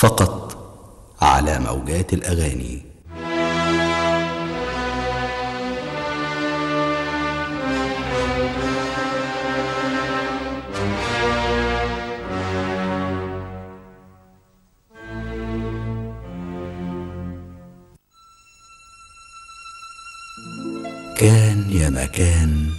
فقط على موجات الاغاني كان يا مكان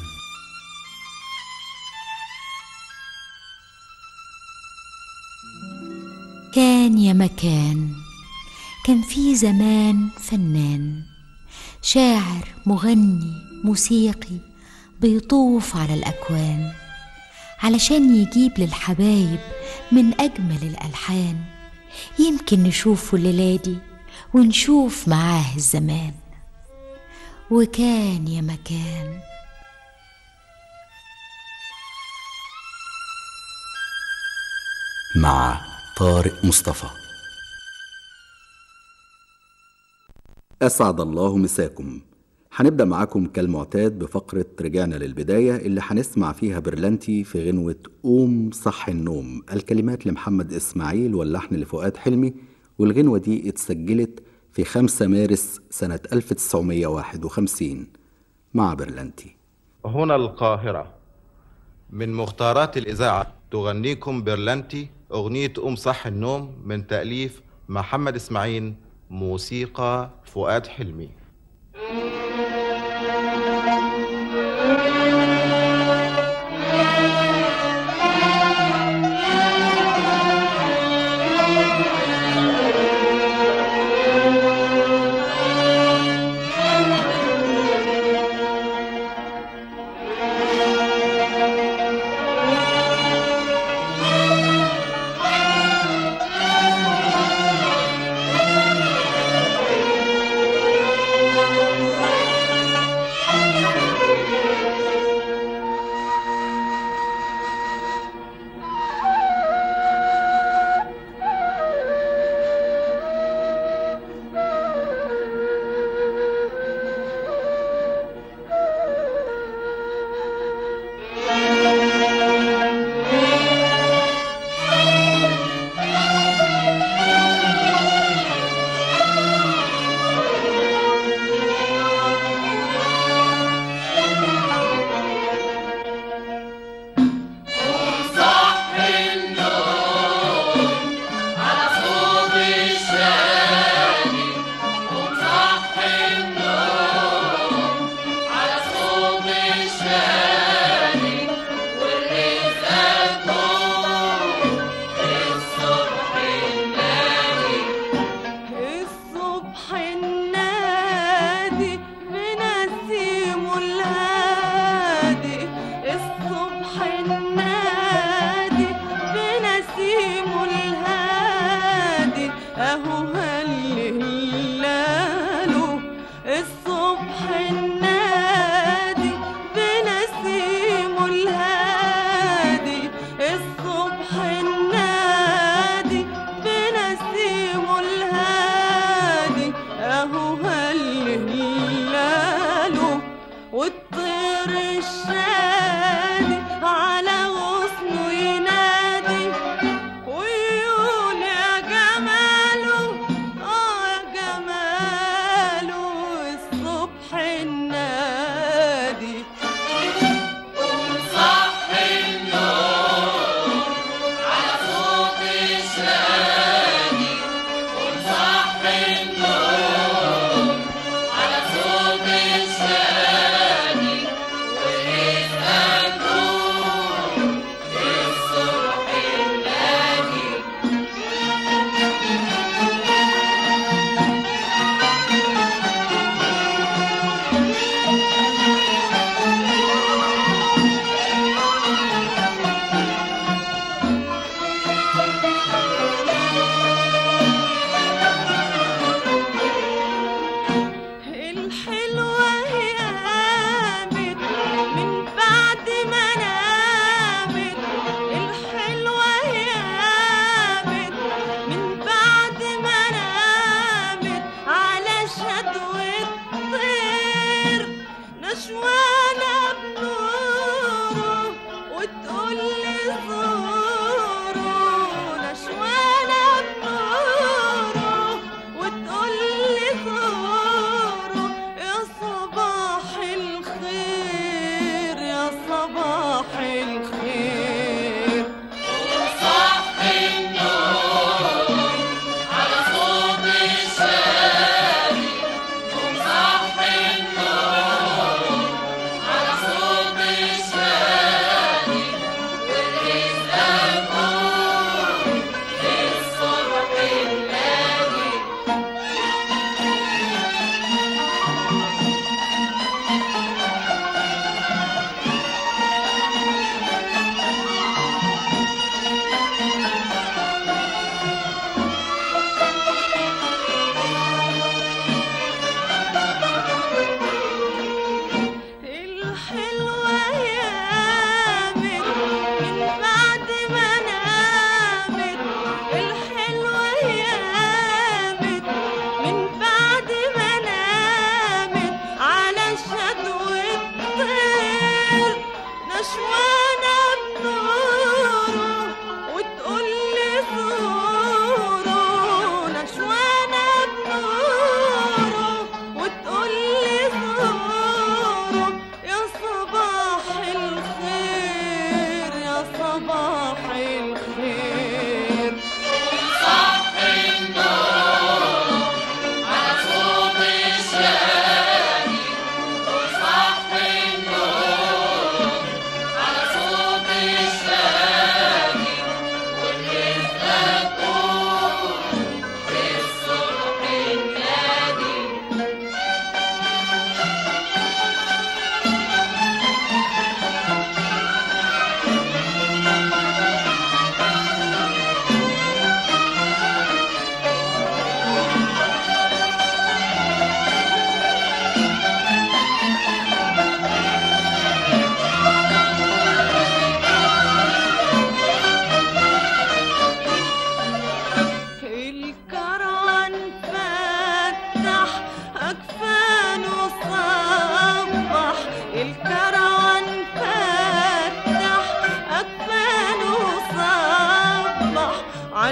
كان يا مكان كان في زمان فنان شاعر مغني موسيقي بيطوف على الأكوان علشان يجيب للحبايب من أجمل الألحان يمكن نشوفه الليلة دي ونشوف معاه الزمان وكان يا مكان مع طارق مصطفى أسعد الله مساكم هنبدأ معاكم كالمعتاد بفقرة رجعنا للبداية اللي هنسمع فيها برلانتي في غنوة قوم صح النوم الكلمات لمحمد إسماعيل واللحن لفؤاد حلمي والغنوة دي اتسجلت في 5 مارس سنة 1951 مع برلانتي هنا القاهرة من مختارات الإذاعة تغنيكم برلنتي أغنية أم صح النوم من تأليف محمد إسماعيل موسيقى فؤاد حلمي الصبح النادي بنسيم الهادي الصبح النادي بنسيم الهادي اهو هللاله الصبح النادي بنسيم الهادي الصبح النادي بنسيم الهادي اهو هللاله والطير الشادي على غصنه ينادي ويقول يا جماله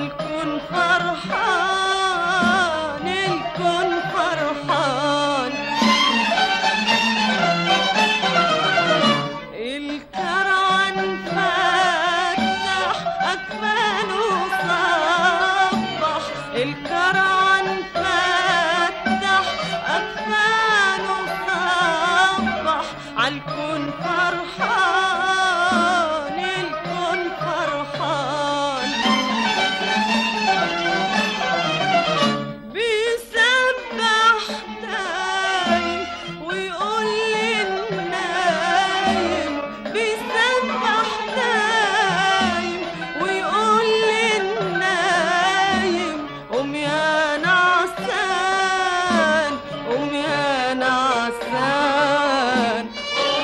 عالكون فرحان الكون فرحان الكرعن فتح أكفانه صبح الكرعن فتح أكفانه صبح عالكون فرحان الكون فرحان بيسبح تايم ويقول للنايم بيسبح تايم ويقول للنايم قوم يا نعسان قوم يا نعسان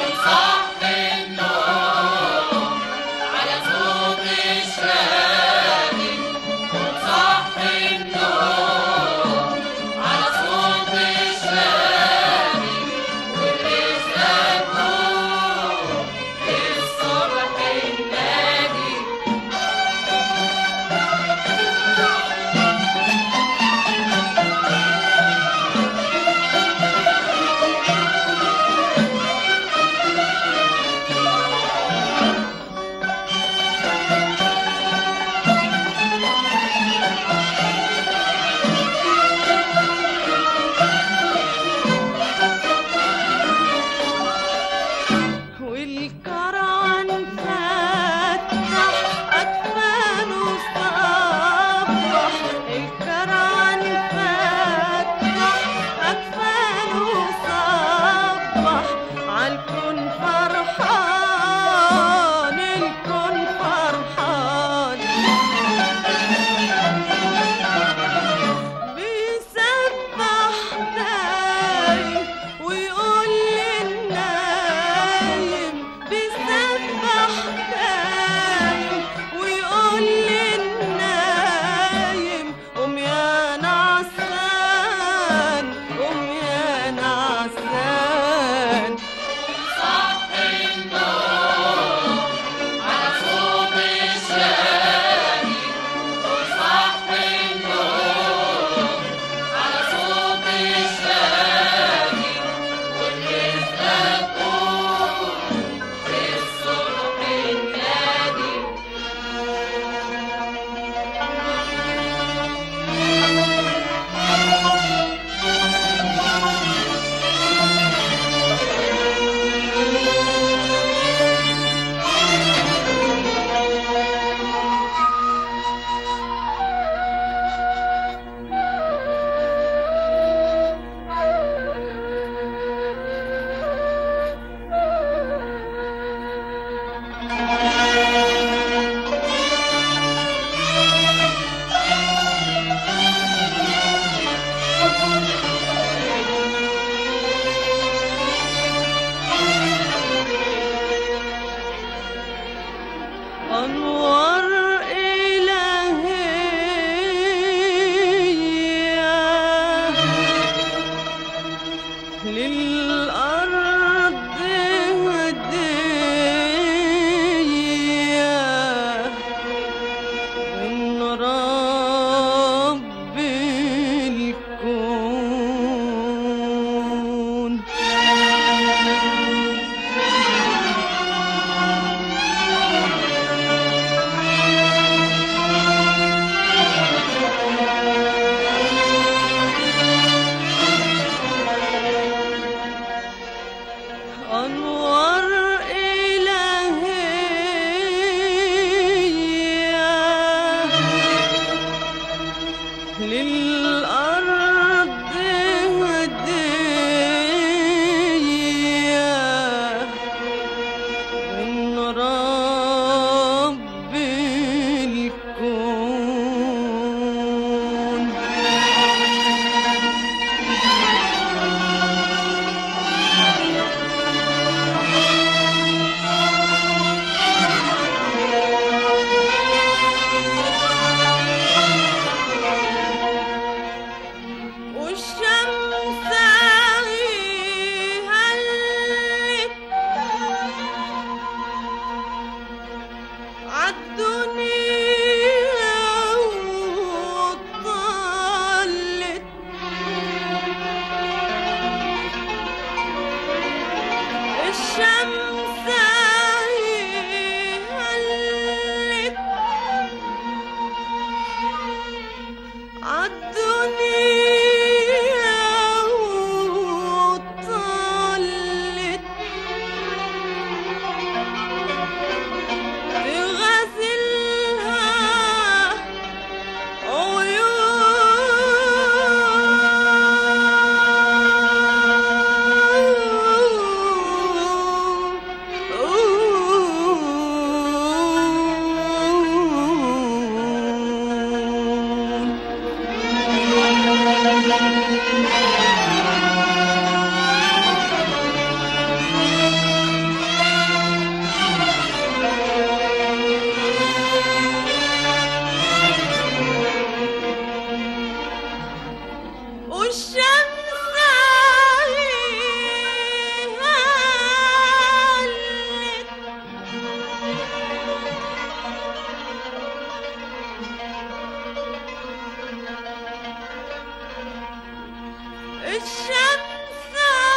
والكرعن فتح أكفانه صبح الكرعن فتح أكفانه صبح عالكون فرحان الكون فرحان بيسبح دايم ويقول للنايم بيسبح دايم ويقول للنايم قوم يا نعسان قوم يا نعسان أنوار إلهية للأرض هدية من رب الكون أنوار إلهية للأرض هدية من رب الكون الشمس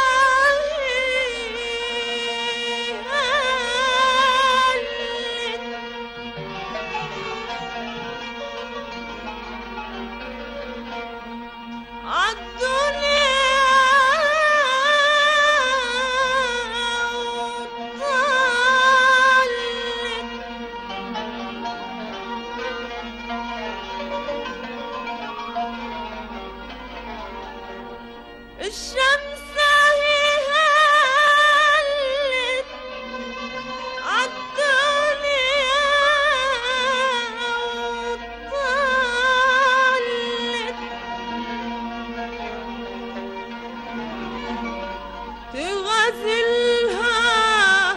هلت عالدنيا وطلت الشمس هي هلت عالدنيا وطلت تغزلها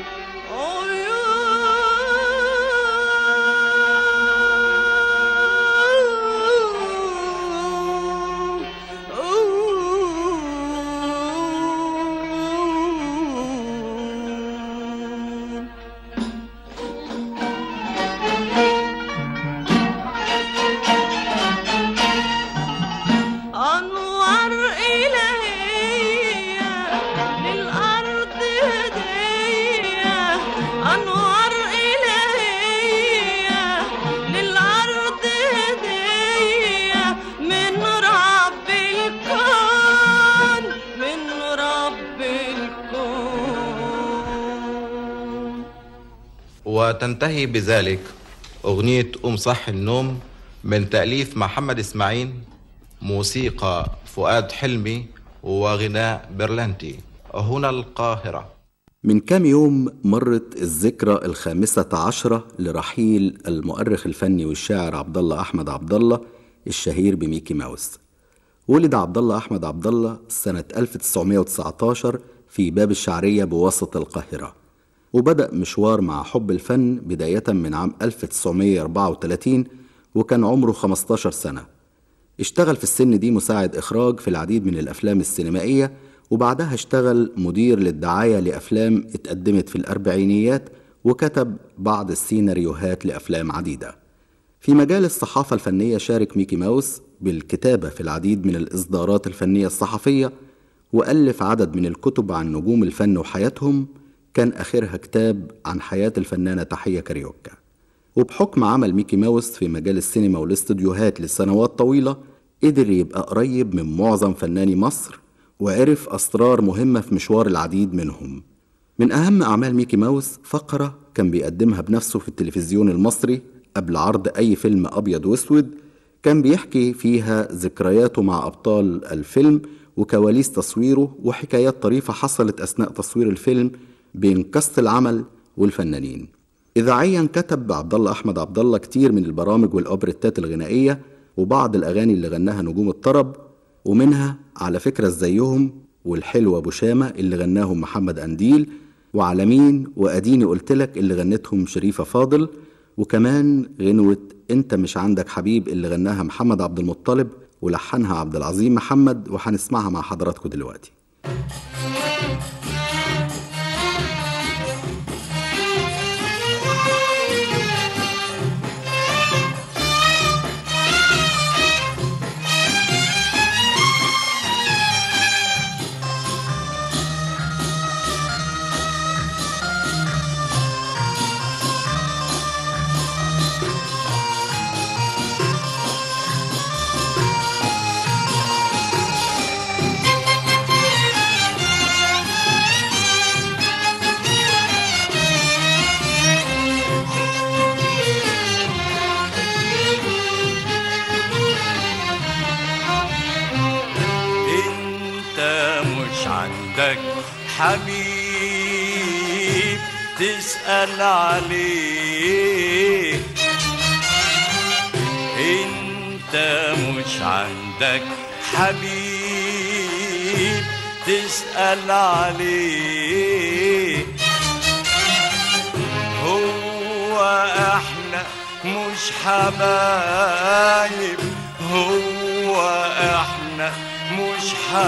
عيون عيون أنوار إلهية للأرض هدية أنوار إلهية للأرض هدية من رب الكون من رب الكون وتنتهي بذلك أغنية أم صح النوم من تأليف محمد إسماعيل موسيقى فؤاد حلمي وغناء برلنتي هنا القاهرة من كام يوم مرت الذكرى الخامسة عشرة لرحيل المؤرخ الفني والشاعر عبد الله أحمد عبد الله الشهير بميكي ماوس ولد عبد الله أحمد عبد الله سنة 1919 في باب الشعرية بوسط القاهرة وبدأ مشوار مع حب الفن بداية من عام 1934 وكان عمره 15 سنة اشتغل في السن دي مساعد إخراج في العديد من الأفلام السينمائية وبعدها اشتغل مدير للدعاية لأفلام اتقدمت في الأربعينيات وكتب بعض السيناريوهات لأفلام عديدة في مجال الصحافة الفنية شارك ميكي ماوس بالكتابة في العديد من الإصدارات الفنية الصحفية وألف عدد من الكتب عن نجوم الفن وحياتهم كان آخرها كتاب عن حياة الفنانة تحية كاريوكا وبحكم عمل ميكي ماوس في مجال السينما والاستوديوهات لسنوات طويلة قدر يبقى قريب من معظم فناني مصر وعرف أسرار مهمة في مشوار العديد منهم من أهم أعمال ميكي ماوس فقرة كان بيقدمها بنفسه في التلفزيون المصري قبل عرض أي فيلم أبيض وأسود كان بيحكي فيها ذكرياته مع أبطال الفيلم وكواليس تصويره وحكايات طريفة حصلت أثناء تصوير الفيلم بين كاست العمل والفنانين إذاعيا كتب عبد الله أحمد عبد الله كتير من البرامج والأوبريتات الغنائية وبعض الأغاني اللي غناها نجوم الطرب ومنها على فكرة زيهم والحلوة أبو شامة اللي غناهم محمد أنديل وعلى مين وأديني قلتلك اللي غنتهم شريفة فاضل وكمان غنوة أنت مش عندك حبيب اللي غناها محمد عبد المطلب ولحنها عبد العظيم محمد وهنسمعها مع حضراتكم دلوقتي انت مش عندك حبيب تسأل عليه انت مش عندك حبيب تسأل عليه هو احنا مش حبايب هو احنا مش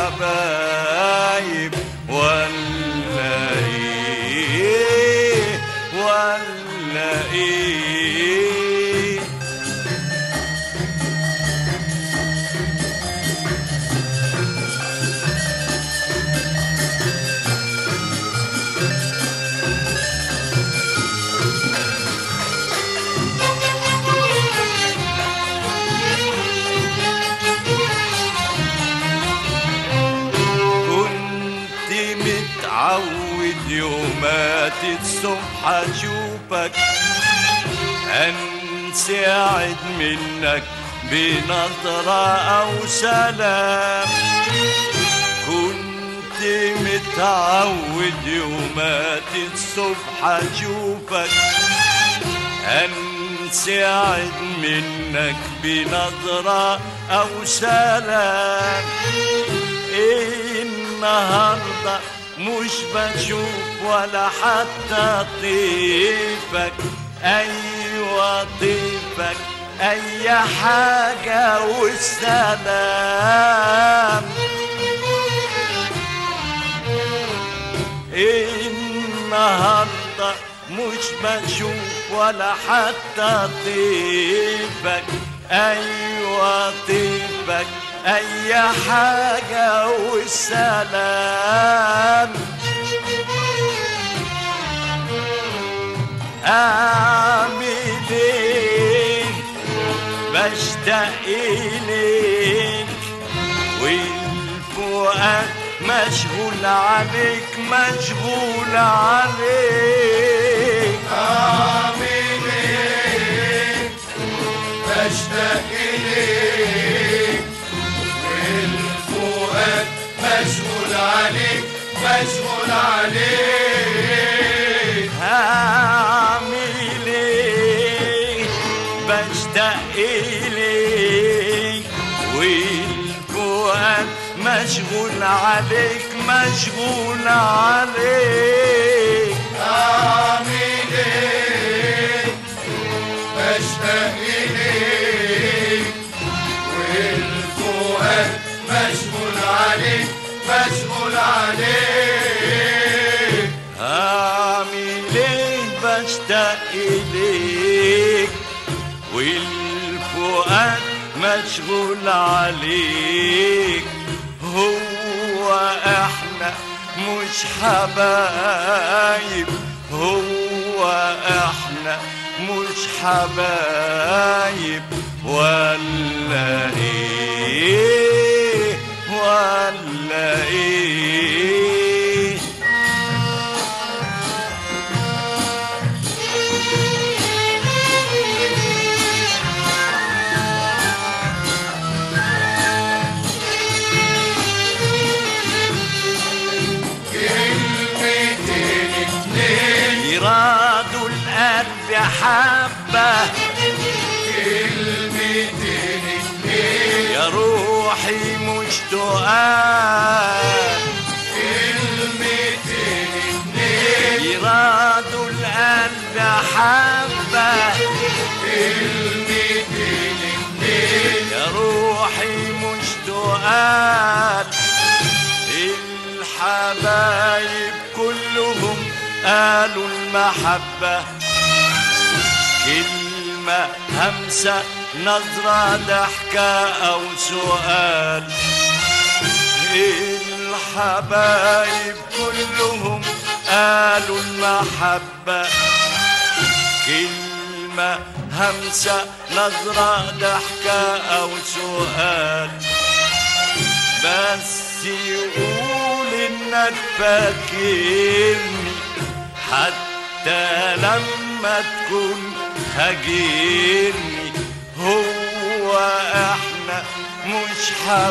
حبايب ولا ايه ولا ايه الصبح اشوفك انسعد منك بنظرة او سلام كنت متعود يومات الصبح اشوفك انسعد منك بنظرة او سلام إيه النهاردة مش بشوف ولا حتى طيفك ايوه طيفك اي حاجة والسلام النهاردة مش بشوف ولا حتى طيفك ايوه طيفك اي حاجة والسلام اعمل ايه بشتاق اليك والفؤاد مشغول عليك مشغول عليك أعمل إيه بشتاق إليك والفؤاد مشغول عليك مشغول عليك هعمل ايه بشتاق اليك والفؤاد مشغول عليك مشغول عليك أعمل إيه بشتاق إليك والفؤاد مشغول عليك مشغول عليك هعمل ايه بشتاق اليك والفؤاد مشغول عليك هو احنا مش حبايب هو احنا مش حبايب ولا ايه ولا ايه كلمتين اتنين يرادوا القلب حبة كلمتين اتنين يا روحي مش تقال كلمتين اتنين يرادوا القلب حبة كلمتين اتنين يا روحي مش تقال الحبايب كلهم قالوا المحبة كلمة همسة نظرة ضحكة أو سؤال الحبايب كلهم قالوا المحبة كلمة همسة نظرة ضحكة أو سؤال بس يقول إنك فاكرني حتى لما تكون هاجرني هو احنا مش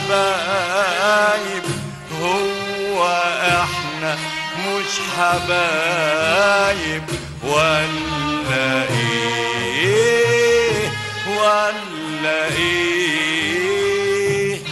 حبايب هو احنا مش حبايب ولا ايه ولا ايه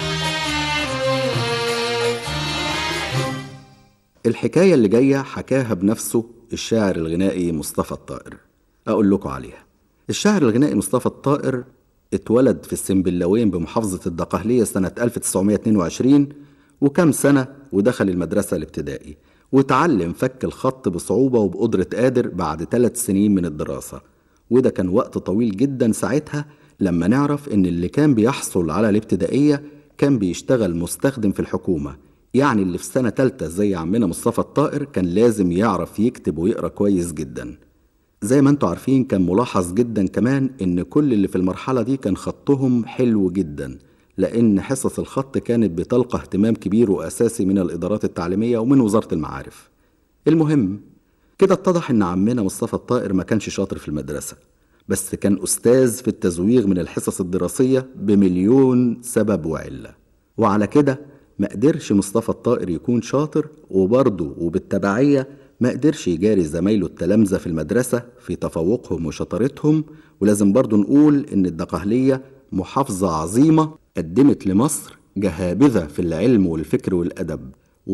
الحكاية اللي جاية حكاها بنفسه الشاعر الغنائي مصطفى الطائر أقول لكم عليها الشاعر الغنائي مصطفى الطائر اتولد في السنبلاوين بمحافظة الدقهلية سنة 1922 وكم سنة ودخل المدرسة الابتدائي وتعلم فك الخط بصعوبة وبقدرة قادر بعد ثلاث سنين من الدراسة وده كان وقت طويل جدا ساعتها لما نعرف ان اللي كان بيحصل على الابتدائية كان بيشتغل مستخدم في الحكومة يعني اللي في سنة تالتة زي عمنا مصطفى الطائر كان لازم يعرف يكتب ويقرأ كويس جدا زي ما انتوا عارفين كان ملاحظ جدا كمان ان كل اللي في المرحلة دي كان خطهم حلو جدا لان حصص الخط كانت بتلقى اهتمام كبير واساسي من الادارات التعليمية ومن وزارة المعارف المهم كده اتضح ان عمنا مصطفى الطائر ما كانش شاطر في المدرسة بس كان أستاذ في التزويغ من الحصص الدراسية بمليون سبب وعلة وعلى كده ما قدرش مصطفى الطائر يكون شاطر وبرضه وبالتبعية ما قدرش يجاري زمايله التلامذة في المدرسة في تفوقهم وشطارتهم ولازم برضه نقول إن الدقهلية محافظة عظيمة قدمت لمصر جهابذة في العلم والفكر والأدب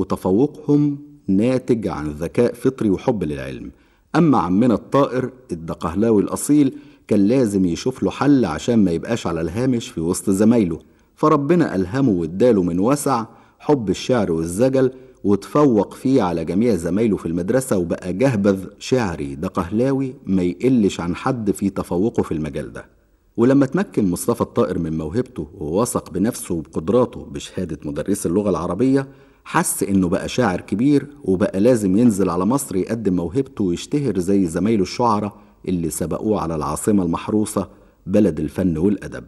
وتفوقهم ناتج عن ذكاء فطري وحب للعلم أما عمنا الطائر الدقهلاوي الأصيل كان لازم يشوف له حل عشان ما يبقاش على الهامش في وسط زمايله فربنا ألهمه واداله من وسع حب الشعر والزجل وتفوق فيه على جميع زمايله في المدرسة وبقى جهبذ شعري دقهلاوي ما يقلش عن حد في تفوقه في المجال ده ولما تمكن مصطفى الطائر من موهبته ووثق بنفسه وبقدراته بشهادة مدرس اللغة العربية حس إنه بقى شاعر كبير وبقى لازم ينزل على مصر يقدم موهبته ويشتهر زي زمايله الشعراء اللي سبقوه على العاصمة المحروسة بلد الفن والأدب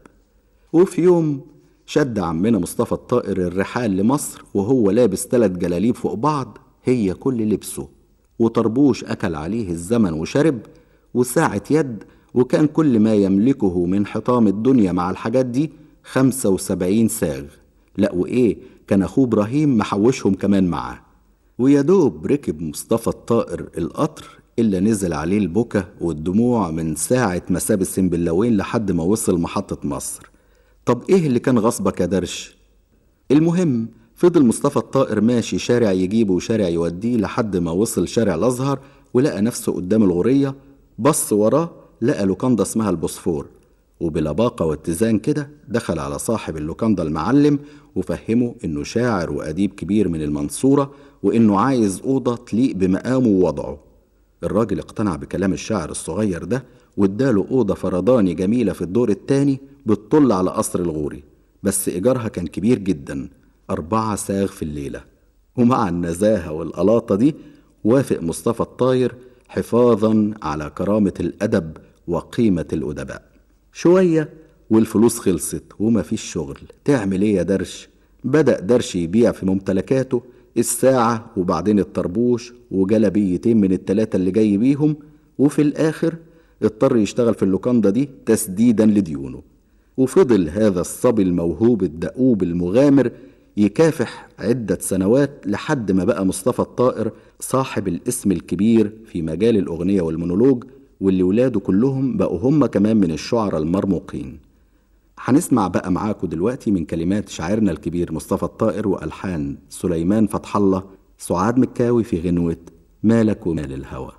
وفي يوم شد عمنا مصطفى الطائر الرحال لمصر وهو لابس تلات جلاليب فوق بعض هي كل لبسه وطربوش أكل عليه الزمن وشرب وساعة يد وكان كل ما يملكه من حطام الدنيا مع الحاجات دي خمسة وسبعين ساغ لا وإيه كان أخوه إبراهيم محوشهم كمان معاه ويا دوب ركب مصطفى الطائر القطر إلا نزل عليه البكا والدموع من ساعة ما ساب السنبلاوين لحد ما وصل محطة مصر طب إيه اللي كان غصبك يا درش؟ المهم فضل مصطفى الطائر ماشي شارع يجيبه وشارع يوديه لحد ما وصل شارع الأزهر ولقى نفسه قدام الغورية بص وراه لقى لوكاندا اسمها البوسفور وبلباقة واتزان كده دخل على صاحب اللوكاندا المعلم وفهمه إنه شاعر وأديب كبير من المنصورة وإنه عايز أوضة تليق بمقامه ووضعه الراجل اقتنع بكلام الشاعر الصغير ده واداله أوضة فرداني جميلة في الدور التاني بتطل على قصر الغوري بس إيجارها كان كبير جدا أربعة ساغ في الليلة ومع النزاهة والقلاطة دي وافق مصطفى الطاير حفاظا على كرامة الأدب وقيمة الأدباء شوية والفلوس خلصت ومفيش شغل تعمل ايه يا درش بدأ درش يبيع في ممتلكاته الساعة وبعدين الطربوش وجلبيتين من التلاتة اللي جاي بيهم وفي الآخر اضطر يشتغل في اللوكاندا دي تسديدا لديونه وفضل هذا الصبي الموهوب الدؤوب المغامر يكافح عدة سنوات لحد ما بقى مصطفى الطائر صاحب الاسم الكبير في مجال الأغنية والمونولوج واللي ولاده كلهم بقوا هم كمان من الشعراء المرموقين هنسمع بقى معاكم دلوقتي من كلمات شاعرنا الكبير مصطفى الطائر وألحان سليمان فتح الله سعاد مكاوي في غنوة مالك ومال الهوى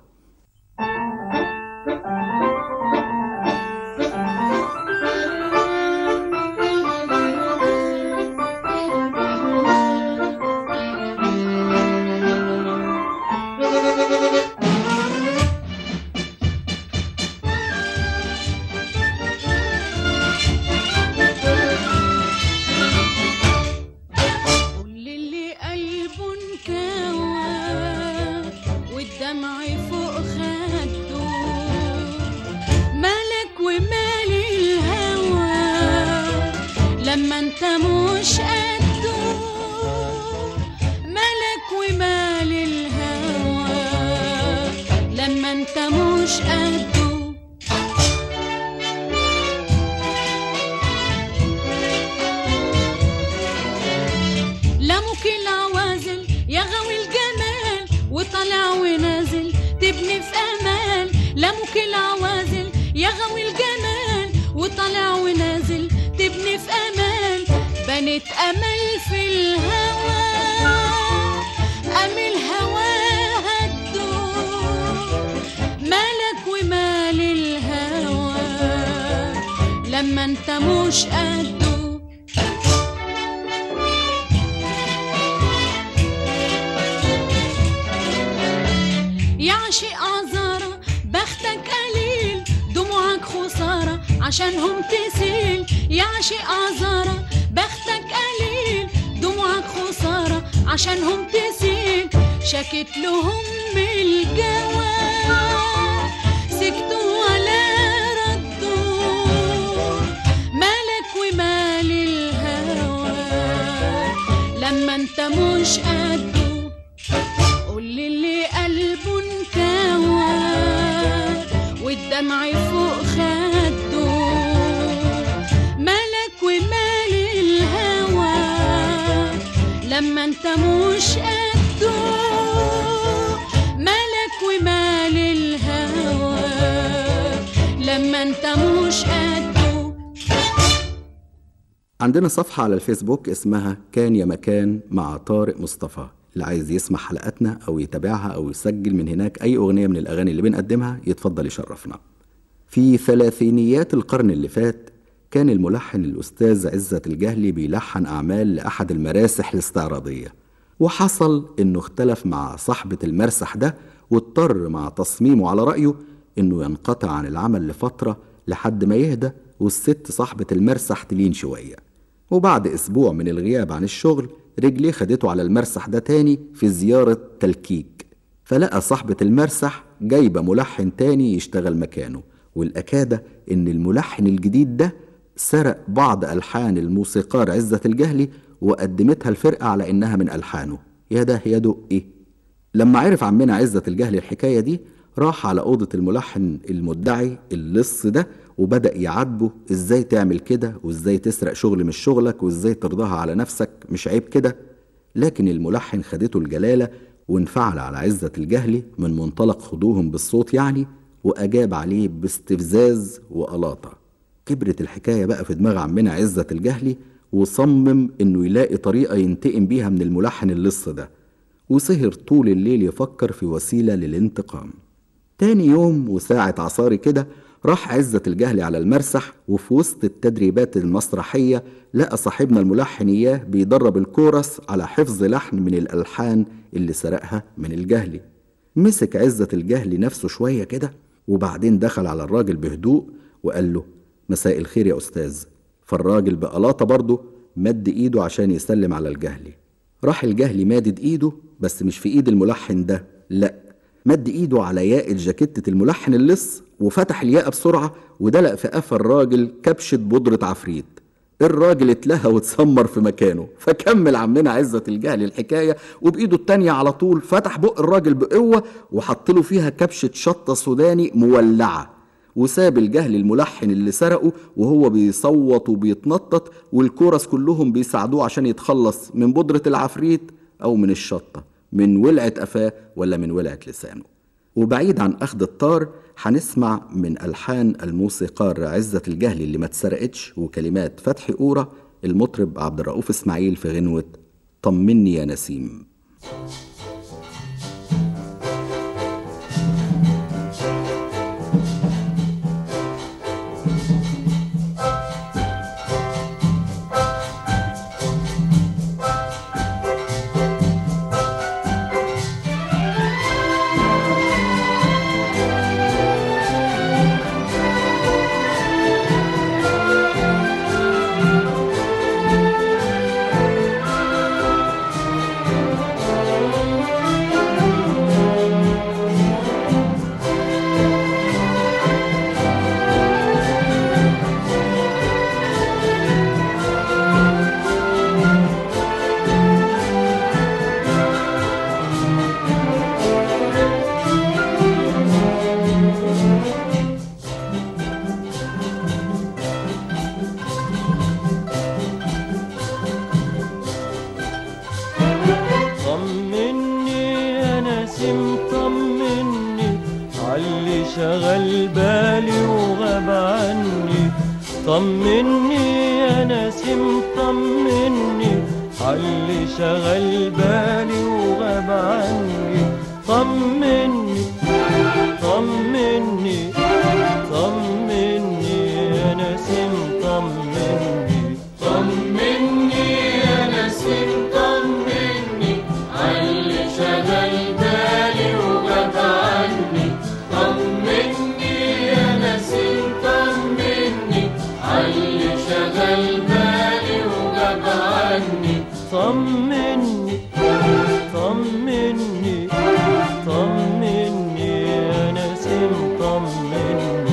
كل اللي قلبه انكوى والدمع فوق خده مالك ومال الهوى لما انت مش قده مالك ومال الهوى لما انت مش قده لمك العوازل يا غاوي الجمال وطالع ونازل تبني في امان لمك العوازل يا غاوي الجمال وطالع ونازل تبني في امان بنت امل في الهوى امل هوى هدو مالك ومال الهوى لما انت مش قده يا عشق عذارة بختك قليل دموعك خسارة عشانهم تسيل يا عشق عذارة بختك قليل دموعك خسارة عشانهم تسيل شكت لهم بالجوى سكتوا ولا ردوا مالك ومال الهوى لما انت مش قده قول اللي قلبه انكوى دمعي فوق خده مالك ومال الهوى لما انت مش قده مالك ومال الهوى لما انت مش قده عندنا صفحة على الفيسبوك اسمها كان يا مكان مع طارق مصطفى اللي عايز يسمع حلقاتنا أو يتابعها أو يسجل من هناك أي أغنية من الأغاني اللي بنقدمها يتفضل يشرفنا في ثلاثينيات القرن اللي فات كان الملحن الأستاذ عزت الجهلي بيلحن أعمال لأحد المراسح الاستعراضية وحصل إنه اختلف مع صاحبة المرسح ده واضطر مع تصميمه على رأيه إنه ينقطع عن العمل لفترة لحد ما يهدى والست صاحبة المرسح تلين شوية وبعد أسبوع من الغياب عن الشغل رجليه خدته على المرسح ده تاني في زيارة تلكيك فلقى صاحبة المرسح جايبة ملحن تاني يشتغل مكانه والأكادة إن الملحن الجديد ده سرق بعض ألحان الموسيقار عزة الجهلي وقدمتها الفرقة على إنها من ألحانه يا ده يا دق إيه لما عرف عمنا عزة الجهلي الحكاية دي راح على أوضة الملحن المدعي اللص ده وبدأ يعاتبه ازاي تعمل كده وازاي تسرق شغل مش شغلك وازاي ترضاها على نفسك مش عيب كده لكن الملحن خدته الجلالة وانفعل على عزة الجهلي من منطلق خدوهم بالصوت يعني وأجاب عليه باستفزاز وألاطة كبرت الحكاية بقى في دماغ عمنا عزة الجهلي وصمم إنه يلاقي طريقة ينتقم بيها من الملحن اللص ده وسهر طول الليل يفكر في وسيلة للانتقام تاني يوم وساعة عصاري كده راح عزة الجهلي على المرسح وفي وسط التدريبات المسرحية لقى صاحبنا الملحن إياه بيدرب الكورس على حفظ لحن من الألحان اللي سرقها من الجهلي مسك عزة الجهلي نفسه شوية كده وبعدين دخل على الراجل بهدوء وقال له مساء الخير يا أستاذ فالراجل بقلاطة برضه مد إيده عشان يسلم على الجهلي راح الجهلي مادد إيده بس مش في إيد الملحن ده لأ مد ايده على ياء الجاكيتة الملحن اللص وفتح الياقة بسرعة ودلق في قفا الراجل كبشة بودرة عفريت الراجل اتلهى واتسمر في مكانه فكمل عمنا عزة الجهل الحكاية وبإيده التانية على طول فتح بق الراجل بقوة وحط له فيها كبشة شطة سوداني مولعة وساب الجهل الملحن اللي سرقه وهو بيصوت وبيتنطط والكورس كلهم بيساعدوه عشان يتخلص من بودرة العفريت أو من الشطة من ولعة قفاه ولا من ولعة لسانه وبعيد عن أخذ الطار هنسمع من ألحان الموسيقار عزة الجهلي اللي ما اتسرقتش وكلمات فتحي قورة المطرب عبد الرؤوف إسماعيل في غنوة طمني يا نسيم طمني يا نسيم طمني علي شغل بالي وغاب عني طمني يا نسيم طمني علي شغل بالي وغاب عني طمني طمني طمني يا نسيم طمني طمني يا نسيم طمني علي شغل بالي وغاب عني طمني يا نسيم طمني علي شغل بالي وغاب عني طمني طمني طمني يا نسيم طمني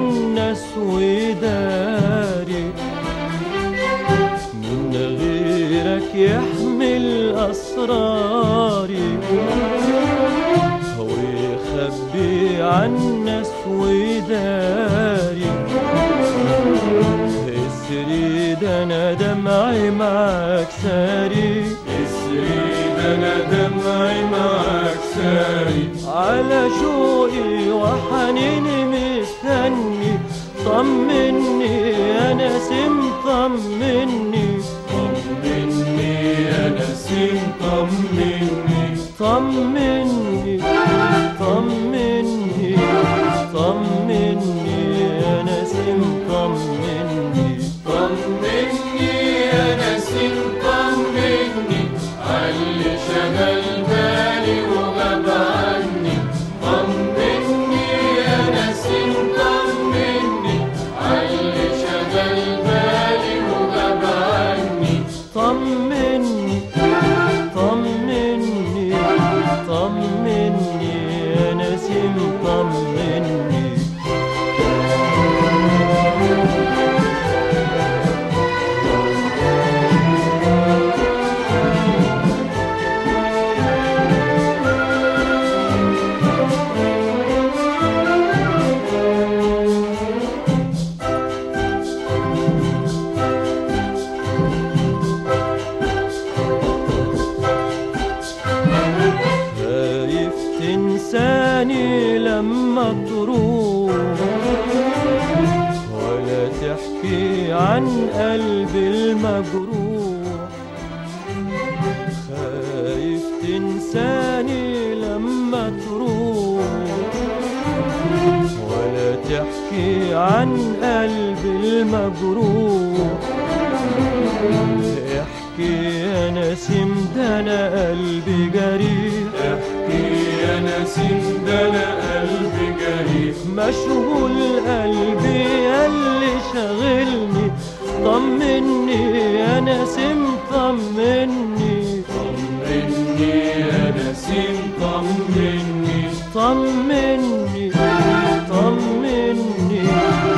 الناس وداري من غيرك يحمل أسراري ويخبي عالناس وداري اسري ده انا دمعي معاك ساري اسري ده انا دمعي معاك ساري على شوقي وحنيني مستني طمني يا نسيم طمني طمني يا نسيم طمني طمني طمني طمني يا نسيم طمني طمني يا نسيم طمني عاللي شغل بالي وغاب عني طمني يا نسيم طمني عاللي شغل بالي وغاب عني طمني طمني طمني يا نسيم طمني خايف تنساني لما تروح ولا تحكي عن قلبي المجروح خايف تنساني لما تروح ولا تحكي عن قلبي المجروح احكي يا نسيم ده انا قلبي جريح احكي يا نسيم ده انا قلبي جريح مشغول قلبي ياللي شاغلني طمني يا نسيم طمني طمني يا نسيم طمني طمني طمني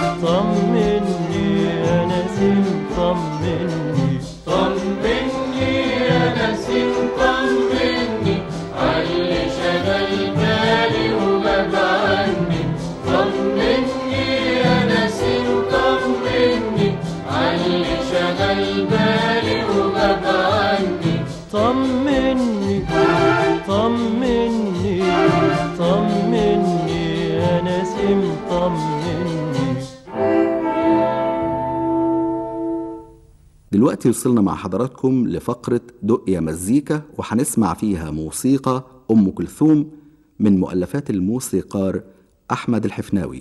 طمني يا نسيم طمني طمني يا نسيم طمني عاللي شغل بالي وغاب عني طمني يا نسيم طمني عاللي شغل بالي وغاب عني طمني طمني طمني يا نسيم طمني دلوقتي وصلنا مع حضراتكم لفقرة دق يا مزيكا وهنسمع فيها موسيقى أم كلثوم من مؤلفات الموسيقار أحمد الحفناوي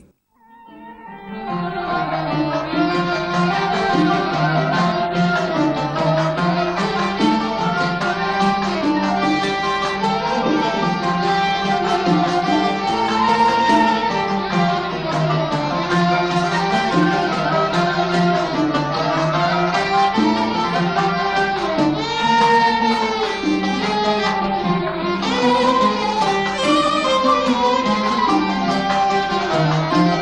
طمني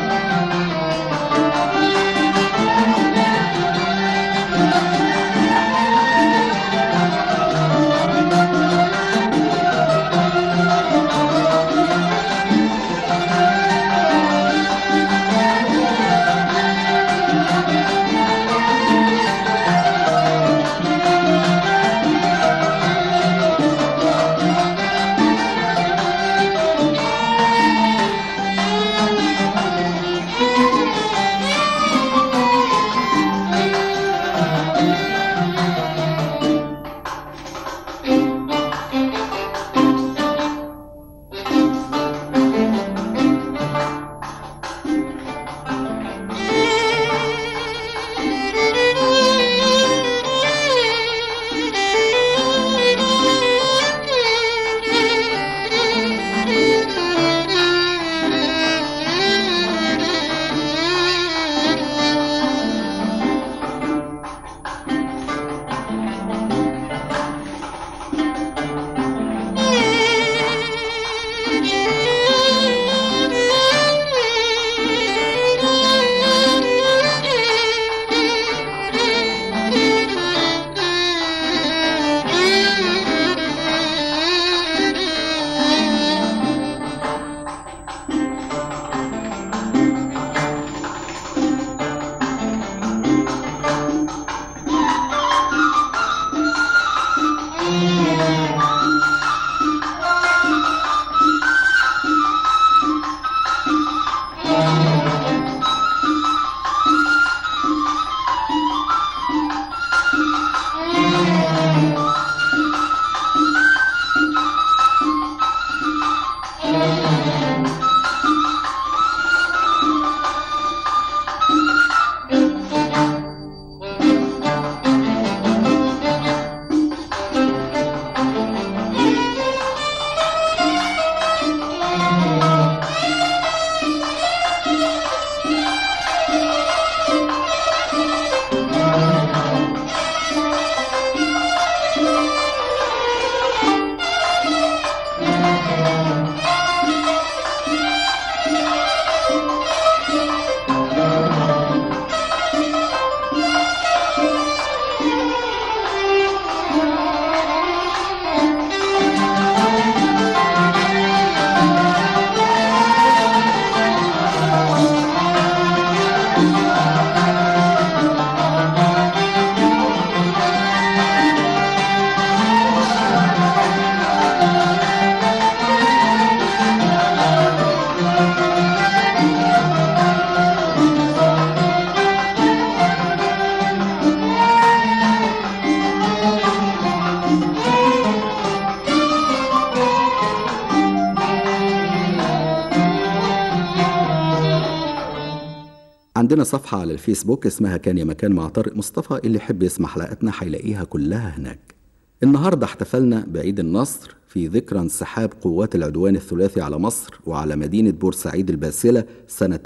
عندنا صفحة على الفيسبوك اسمها كان يا مكان مع طارق مصطفى اللي يحب يسمع حلقاتنا هيلاقيها كلها هناك النهاردة احتفلنا بعيد النصر في ذكرى انسحاب قوات العدوان الثلاثي على مصر وعلى مدينة بورسعيد الباسلة سنة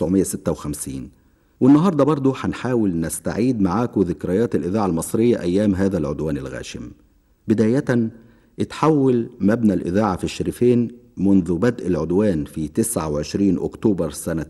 1956 والنهاردة برضو هنحاول نستعيد معاكم ذكريات الإذاعة المصرية أيام هذا العدوان الغاشم بداية اتحول مبنى الإذاعة في الشريفين منذ بدء العدوان في 29 أكتوبر سنة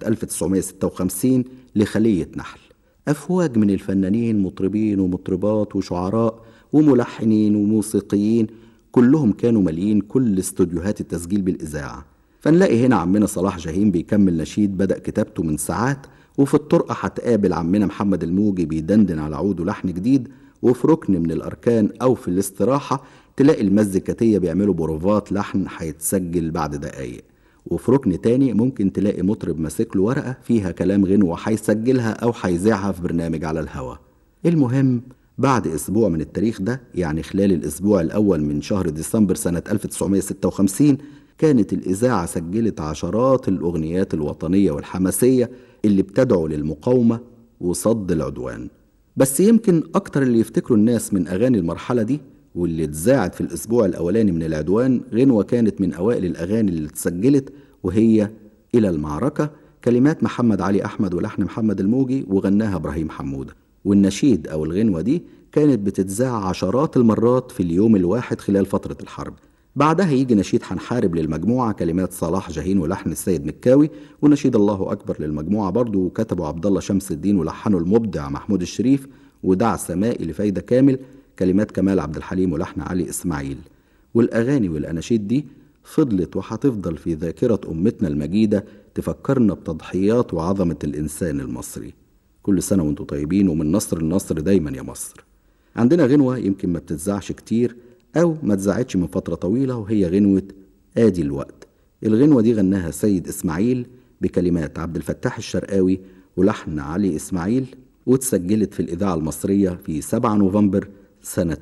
1956 لخلية نحل أفواج من الفنانين مطربين ومطربات وشعراء وملحنين وموسيقيين كلهم كانوا ماليين كل استوديوهات التسجيل بالإذاعة فنلاقي هنا عمنا صلاح جاهين بيكمل نشيد بدأ كتابته من ساعات وفي الطرقة هتقابل عمنا محمد الموجي بيدندن على عود ولحن جديد وفي ركن من الأركان أو في الاستراحة تلاقي المزيكاتية بيعملوا بروفات لحن هيتسجل بعد دقايق وفي ركن تاني ممكن تلاقي مطرب ماسك له ورقة فيها كلام غنوة هيسجلها أو هيذاعها في برنامج على الهوا المهم بعد أسبوع من التاريخ ده يعني خلال الأسبوع الأول من شهر ديسمبر سنة 1956 كانت الإذاعة سجلت عشرات الأغنيات الوطنية والحماسية اللي بتدعو للمقاومة وصد العدوان بس يمكن أكتر اللي يفتكروا الناس من أغاني المرحلة دي واللي اتذاعت في الأسبوع الأولاني من العدوان غنوة كانت من أوائل الأغاني اللي اتسجلت وهي إلى المعركة كلمات محمد علي أحمد ولحن محمد الموجي وغناها إبراهيم حمودة والنشيد أو الغنوة دي كانت بتتذاع عشرات المرات في اليوم الواحد خلال فترة الحرب بعدها يجي نشيد هنحارب للمجموعة كلمات صلاح جاهين ولحن السيد مكاوي ونشيد الله أكبر للمجموعة برضو وكتبه عبد الله شمس الدين ولحنه المبدع محمود الشريف ودع سمائي لفايدة كامل كلمات كمال عبد الحليم ولحن علي إسماعيل والأغاني والأناشيد دي فضلت وهتفضل في ذاكرة أمتنا المجيدة تفكرنا بتضحيات وعظمة الإنسان المصري كل سنة وانتم طيبين ومن نصر لنصر دايما يا مصر عندنا غنوة يمكن ما بتتذاعش كتير أو ما اتذاعتش من فترة طويلة وهي غنوة آدي الوقت الغنوة دي غناها سيد إسماعيل بكلمات عبد الفتاح الشرقاوي ولحن علي إسماعيل واتسجلت في الإذاعة المصرية في 7 نوفمبر سنة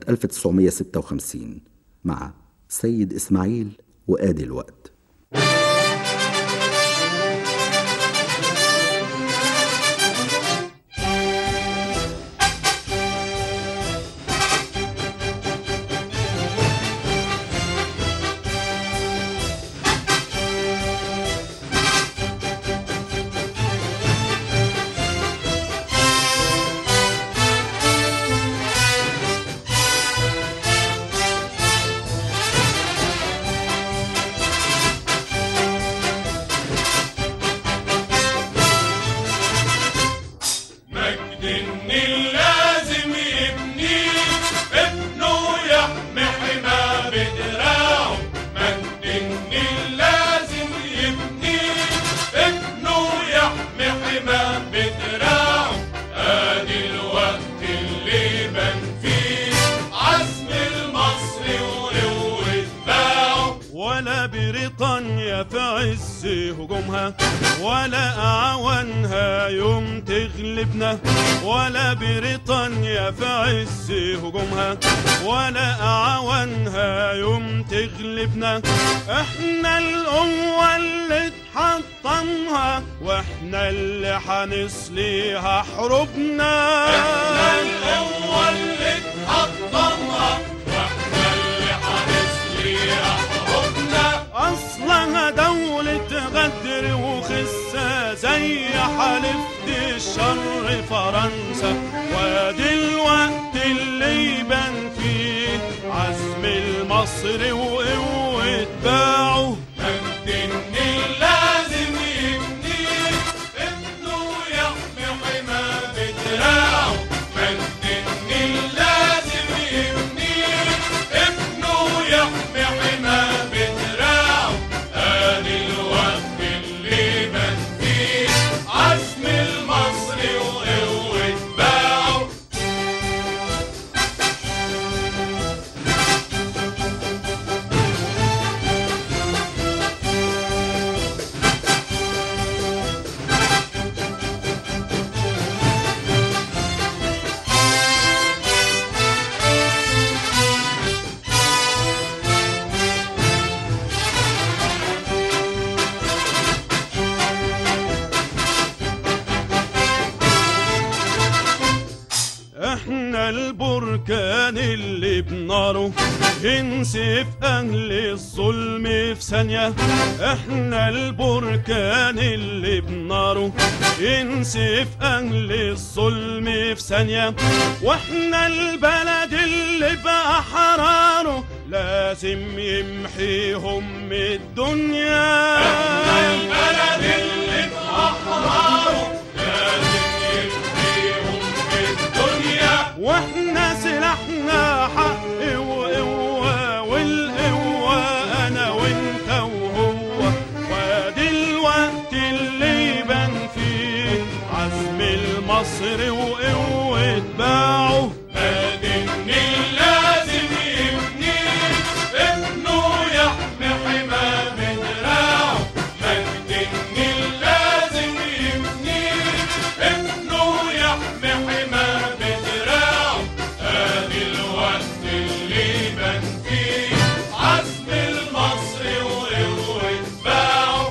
1956 مع سيد إسماعيل وآدي الوقت مجد النيل لازم يبني ابنه يحمي حماه بدراعه مجد النيل لازم يبني ابنه يحمي حماه بدراعه ادي الوقت اللي بان فيه عزم المصري وقوة باعه ولا بريطانيا في عز هجومها ولا أعوانها يوم تغلبنا ولا بريطانيا في عز هجومها ولا أعوانها يوم تغلبنا احنا القوة اللي تحطمها واحنا اللي حنصليها حروبنا احنا القوة اللي تحطمها واحنا اللي هنسليها حروبنا أصلها دولة غدر وخسة زي حلفة الشر فرنسا وادي الوقت اللي يبان فيه عزم المصري وقوة باعه مجد النيل لازم يبني ابنه يحمي حماه بدراعه مجد النيل لازم يبني ابنه يحمي حماه بدراعه ادي الوقت اللي بان فيه عزم المصري وقوة باعه احنا البركان اللي بناره ينسف اهل الظلم في ثانية احنا البركان اللي بناره ينسف اهل الظلم في ثانية واحنا البلد اللي بأحراره لازم يمحيهم من الدنيا احنا البلد اللي بأحراره لازم يمحيهم من الدنيا واحنا سلاحنا حق وقوة والقوة انا وانت وهو وادي الوقت اللي يبان فيه عزم المصري وقوة باعه ادي النيل لازم يبني ابنه يحمي حماه بدراعه مجد النيل لازم يبني ابنه يحمي حماه بدراعه ادي الوقت اللي يبان فيه عزم المصري وقوة باعه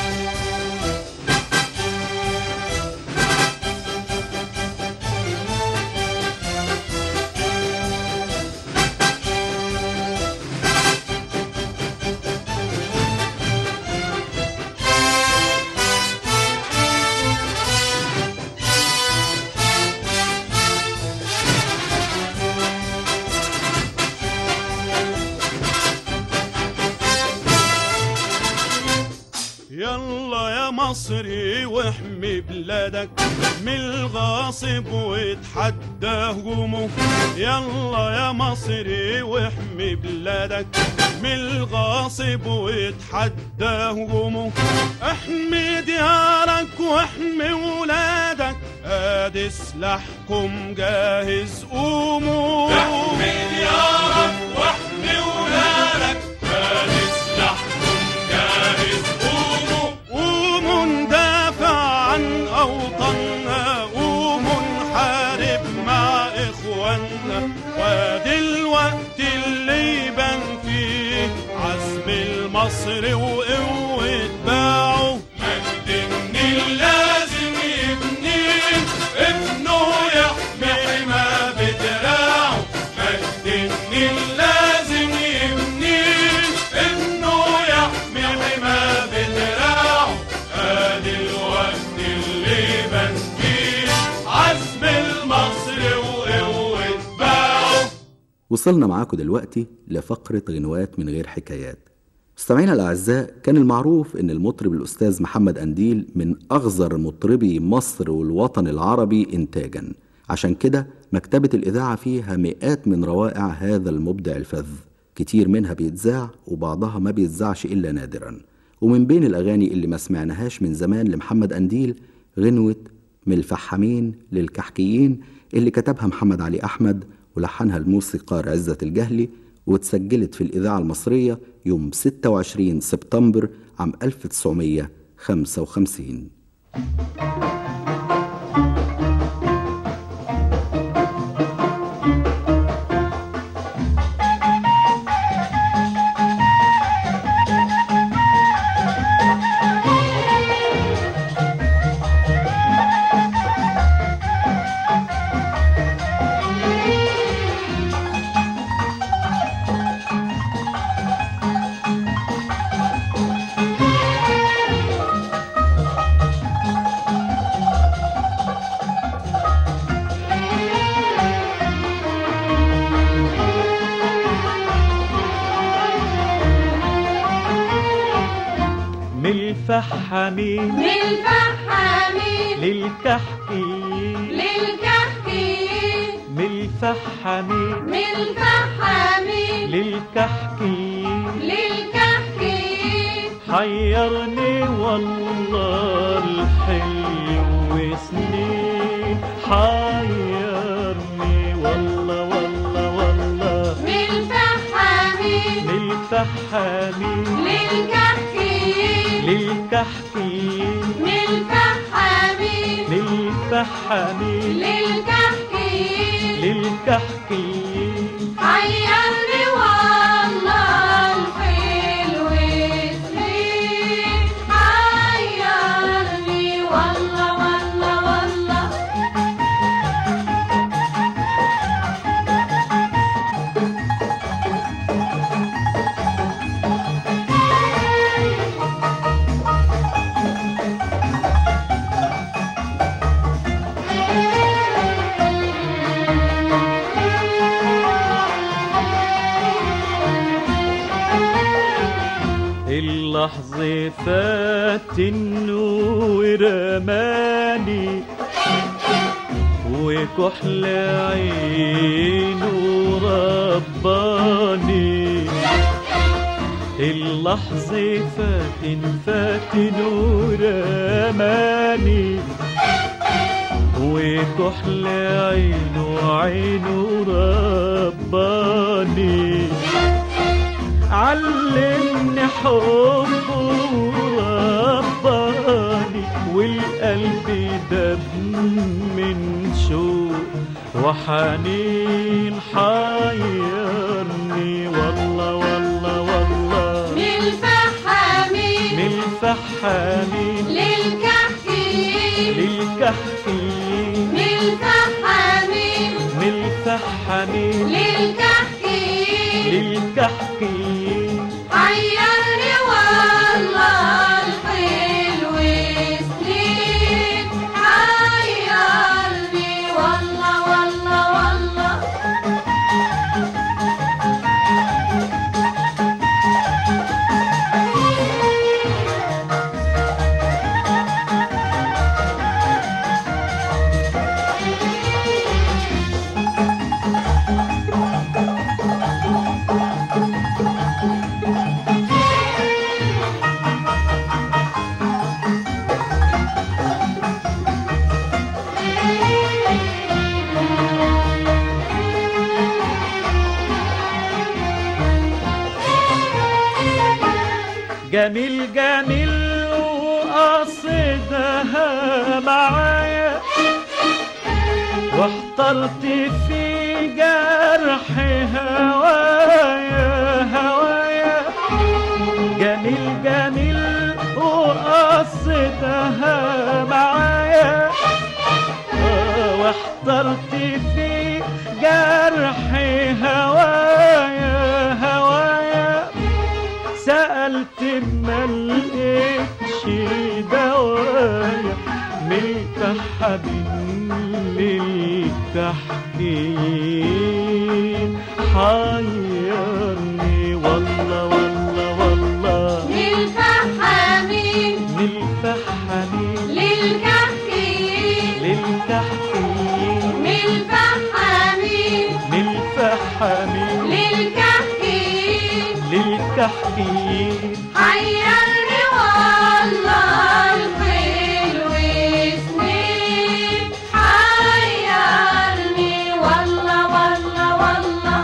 يلا يا مصري واحمي بلادك من الغاصب واتحدى هجومه يلا يا مصري واحمي بلادك من الغاصب واتحدى هجومه احمي ديارك واحمي ولادك ادي سلاحكم جاهز قوموا احمي ديارك واحمي ولادك ادي سلاحكم جاهز قوموا قوموا ندافع عن اوطاننا قوموا نحارب مع اخواننا وادي الوقت اللي يبان فيه عزم المصري وقوة باعه مجد النيل لازم يبني ابنه يحمي حماه بدراعه مجد النيل لازم يبني ابنه يحمي حماه بدراعه ادي الوقت اللي يبان فيه عزم المصري وقوة باعه وصلنا معاكم دلوقتي لفقرة غنوات من غير حكايات مستمعينا الأعزاء كان المعروف إن المطرب الأستاذ محمد أنديل من أغزر مطربي مصر والوطن العربي إنتاجا عشان كده مكتبة الإذاعة فيها مئات من روائع هذا المبدع الفذ كتير منها بيتذاع وبعضها ما بيتذاعش إلا نادرا ومن بين الأغاني اللي ما سمعناهاش من زمان لمحمد أنديل غنوة من الفحامين للكحكيين اللي كتبها محمد علي أحمد ولحنها الموسيقار عزة الجهلي واتسجلت في الإذاعة المصرية يوم 26 سبتمبر عام 1955 من الفحامين للفحامين للكحكين للكحكين من الفحامين من الفحامين للكحكين للكحكين حيرني والله الحلو سنين حيرني والله والله والله من الفحامين من الفحامين للكحكين للكحكين من الفحامين للفحامين للكحكين للكحكين حيرني والله الحلو سنين حيرني والله والله والله فات ورماني وكحل عينه رباني اللحظة فاتن فاتن ورماني وكحل عينه عينه رباني علمني حبه رباني والقلب دب من شوق وحنين حيرني والله والله والله من الفحامين من الفحامين للكحكين للكحكين من الفحامين من الفحامين للكحكين للكحكين حيرني والله الحلو سنين حيرني والله والله والله جميل جميل وقصدها معايا واحترت في جرح هوايا هوايا جميل جميل وقصدها معايا آه، واحترت في جرح هوايا هوايا سألت ما لقيتش دوايا ملك حبيب ملك حكيم حيرني والله والله والله للفحامين للفحمين للكحكين للكحكين من الفحامين للفحمين للكحكين للكحكين حيرني والله الحلو سنين حيرني والله والله والله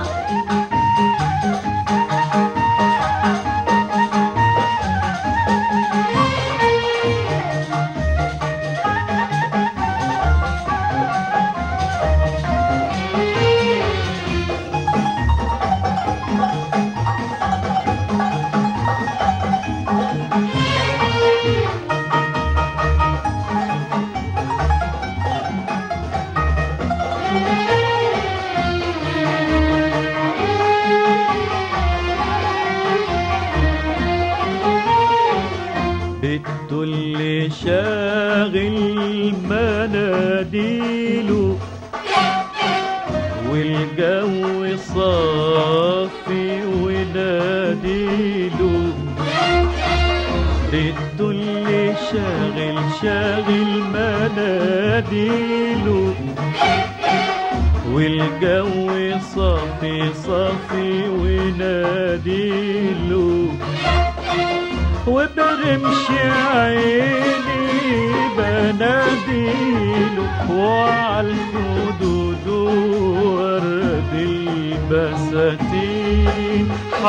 بده اللي شاغل مناديله والجو صافي وناديله بده اللي شاغل شاغل مناديله والجو صافي صافي وناديله وبرمش عيني بناديله وعلى الخدود ورد البساتين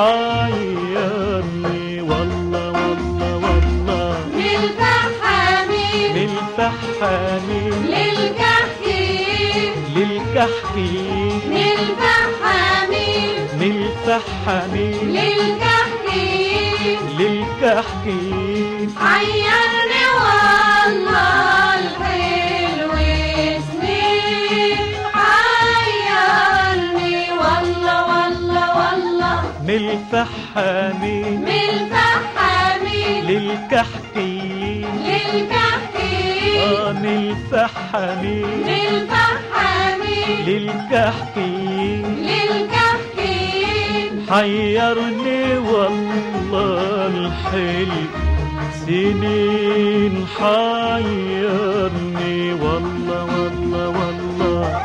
حيرني والله والله والله للفحامين من الفحامين للكحكين للكحكين من الفحامين من الفحامين للكحكين للكحكين حيرني والله الحلو سنين حيرني والله والله والله من الفحامين من الفحامين للكحكين للكحكين آه من الفحامين للفحامين للكحكين للكحكين حيرني والله الحلو سنين حيرني والله والله والله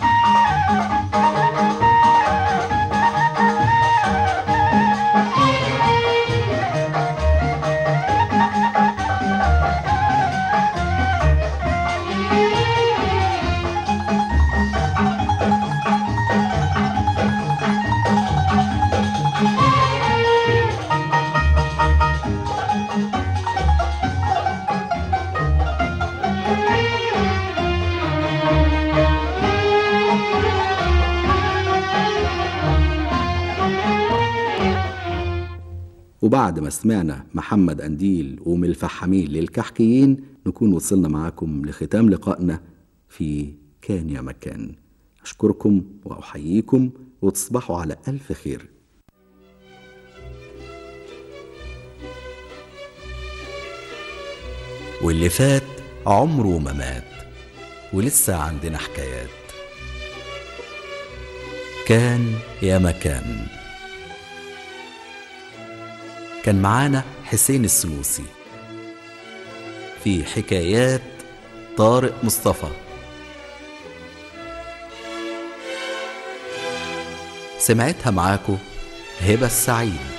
وبعد ما سمعنا محمد أنديل ومن الفحامين للكحكيين نكون وصلنا معاكم لختام لقائنا في كان يا مكان أشكركم وأحييكم وتصبحوا على ألف خير واللي فات عمره ما مات ولسه عندنا حكايات كان يا مكان كان معانا حسين السنوسي في حكايات طارق مصطفى سمعتها معاكو هبة السعيد